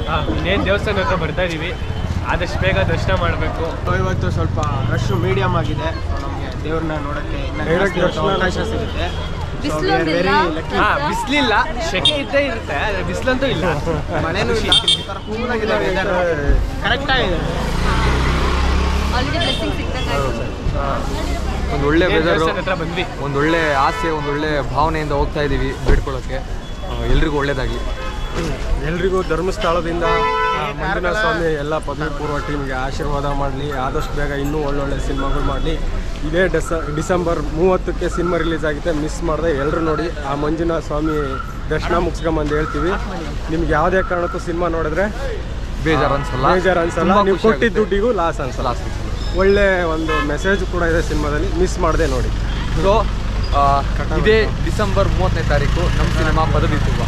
ಇನ್ನೇನು ದೇವಸ್ಥಾನ ಹತ್ರ ಬರ್ತಾ ಇದೀವಿ ಆದಷ್ಟು ಬೇಗ ದರ್ಶನ ಮಾಡಬೇಕು ಇವತ್ತು ಸ್ವಲ್ಪ ರಶ್ ಮೀಡಿಯಂ ಆಗಿದೆ ನಮಗೆ ದೇವ್ರನ್ನ ನೋಡೋಕ್ಕೆ ಇನ್ನ Direct ಜಾಸ್ತಿ ಹೊತ್ತು ದರ್ಶನ ಅವಕಾಶ ಸಿಗುತ್ತೆ So, we are ಬಿಸಿಲೊಂದಿಲ್ಲ very lucky. ಹಾ ಬಿಸಿಲಿಲ್ಲ ಸೆಕೆ ಇದ್ದೇ ಇರುತ್ತೆ ಆದರೆ ಬಿಸಿಲಂತೂ ಇಲ್ಲ ಮಳೆನೂ ಇಲ್ಲ ಒಂಥರ cool ಆಗಿದೆ ವೆದರ್ ಕರೆಕ್ಟ್ ಆಗಿದೆ ಆಲ್ರೆಡಿ ಬ್ಲೆಸ್ಸಿಂಗ್ ಸಿಗ್ಬೇಕಾಯ್ತು ಒಂದು ಒಳ್ಳೆ ಇನ್ನೇನ್ ವೆದರು ದೇವಸ್ಥಾನ ಹತ್ರ ಬಂದ್ವಿ ಒಂದೊಳ್ಳೆ ಆಸೆ ಒಂದೊಳ್ಳೆ ಭಾವನೆಯಿಂದ ಹೋಗ್ತಾ ಇದ್ದೀವಿ ಬೇಡ್ಕೊಳ್ಳೋಕ್ಕೆ ಆ, ಎಲ್ರಿಗೂ ಒಳ್ಳೇದಾಗಲಿ ಎಲ್ರಿಗೂ ಧರ್ಮಸ್ಥಳದಿಂದ ಆ, ಮಂಜುನಾಥ ಸ್ವಾಮಿ ಎಲ್ಲ ಪದವಿ ಪೂರ್ವ ಟೀಮ್ಗೆ ಆಶೀರ್ವಾದ ಮಾಡಲಿ ಆದಷ್ಟು ಬೇಗ ಇನ್ನೂ ಒಳ್ಳೊಳ್ಳೆ ಸಿನಿಮಾಗಳು ಮಾಡಲಿ ಇದೇ ಡೆಸ ಡಿಸೆಂಬರ್ ಮೂವತ್ತಕ್ಕೆ ಸಿನಿಮಾ ರಿಲೀಸ್ ಆಗಿದೆ ಮಿಸ್ ಮಾಡಿದೆ ಎಲ್ಲರೂ ನೋಡಿ ಆ ಮಂಜುನಾಥ ಸ್ವಾಮಿ ದರ್ಶನ ಮುಗಿಸ್ಕೊಂಬಂದು ಹೇಳ್ತೀವಿ ನಿಮ್ಗೆ ಯಾವುದೇ ಕಾರಣಕ್ಕೂ ಸಿನಿಮಾ ನೋಡಿದ್ರೆ ಬೇಜಾರು ಅನ್ಸಲ್ಲ ಬೇಜಾರು ಅನ್ಸಲ್ಲ ತುಂಬಾ ನೀವು ಖುಷಿ ಕೊಟ್ಟಿದ್ದ ಆಗುತ್ತೆ. ದುಡ್ಡಿಗೂ ಲಾಸ್ ಅನ್ಸಲ್ಲ ಲಾಸ್ ಅನ್ಸಲ್ಲ. ಒಳ್ಳೆ ಒಂದು ಮೆಸೇಜ್ ಕೂಡ ಇದೆ ಸಿನಿಮಾದಲ್ಲಿ ಮಿಸ್ ಮಾಡದೆ ನೋಡಿ ಸೊ ಆ, ಇದೇ ಡಿಸೆಂಬರ್ ಮೂವತ್ತನೇ ತಾರೀಕು ನಮ್ಮ ಸಿನಿಮಾ ಪದವಿ ಪೂರ್ವ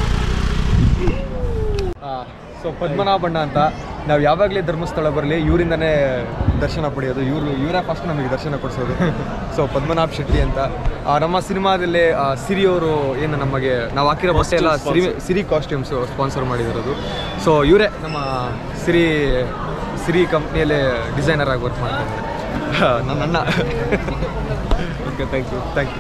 ಸೊ ಪದ್ಮನಾಭಣ್ಣ ಅಂತ ನಾವು ಯಾವಾಗಲೇ ಧರ್ಮಸ್ಥಳ ಬರಲಿ ಇವರಿಂದನೇ ದರ್ಶನ ಪಡೆಯೋದು ಇವರು ಇವರೇ ಫಸ್ಟ್ ನಮಗೆ ದರ್ಶನ ಕೊಡಿಸೋದು ಸೊ ಪದ್ಮನಾಭ್ ಶೆಟ್ಟಿ ಅಂತ ಆ, ನಮ್ಮ ಸಿನಿಮಾದಲ್ಲಿ ಆ, ಸಿರಿ ಅವರು ಏನು ನಮಗೆ ನಾವು ಹಾಕಿರೋ ಬಟ್ಟೆ ಎಲ್ಲ ಸಿರಿ ಸಿರಿ ಕಾಸ್ಟ್ಯೂಮ್ಸು ಸ್ಪಾನ್ಸರ್ ಮಾಡಿದಿರೋದು ಸೊ ಇವರೇ ನಮ್ಮ ಸಿರಿ ಸಿರಿ ಕಂಪ್ನಿಯಲ್ಲೇ ಡಿಸೈನರ್ ಆಗಿ ವರ್ಕ್ ಮಾಡ್ತಾ ಇದ್ದಾರೆ ನನ್ನ ಅಣ್ಣ okay thank you thank you